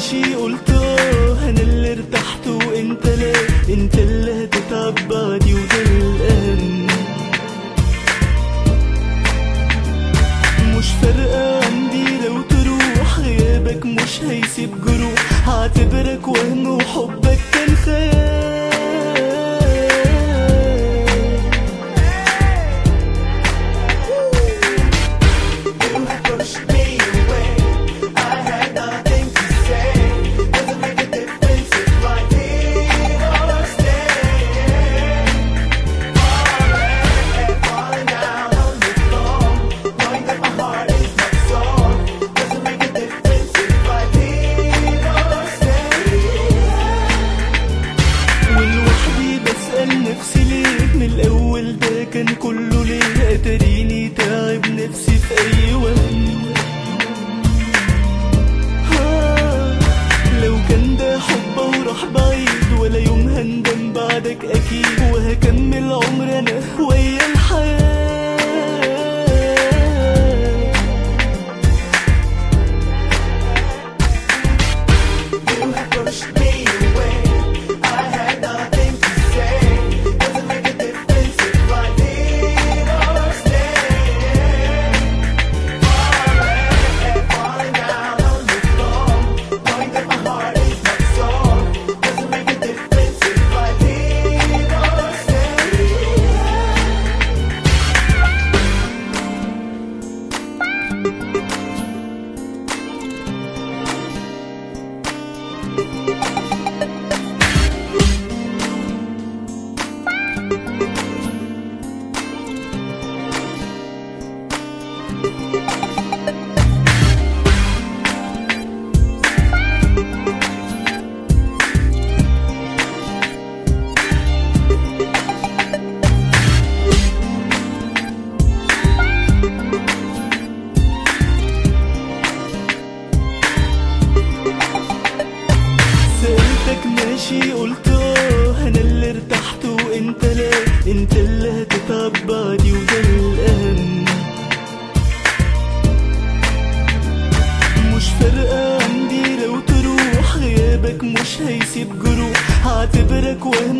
ماشي قلت اه انا اللي ارتحت وانت لا انت اللي هتتعب بعدي وده الاهم مش فارقة عندي لو تروح غيابك مش هيسيب جروح هعتبرك وهم وحبك كان خيال You have pushed me away. I had nothing to say. Doesn't make a difference if I leave or stay. Falling, falling down on the floor, knowing that my heart is not sore. Doesn't make a difference if I leave or stay. ولوحدي بسأل نفسي ليه من الأول ده كان كله ليه أتريني تعب نفسي في أي وهم آه، لو كان ده حب وراح بعيد ولا يوم هندم بعدك أكيد وهكمل عمر أنا ويا الحياة You have pushed me away. I had nothing to say. Doesn't make a difference if I leave or stay. Falling, falling down on the floor, knowing that my heart is not sore. Doesn't make a difference if I leave or stay. سألتك ماشي قلت اه انا اللي ارتحت وانت لا انت اللي هتتعب بعدي وده الاهم مش فارقة عندي لو تروح غيابك مش هيسيب جروح هعتبرك وهم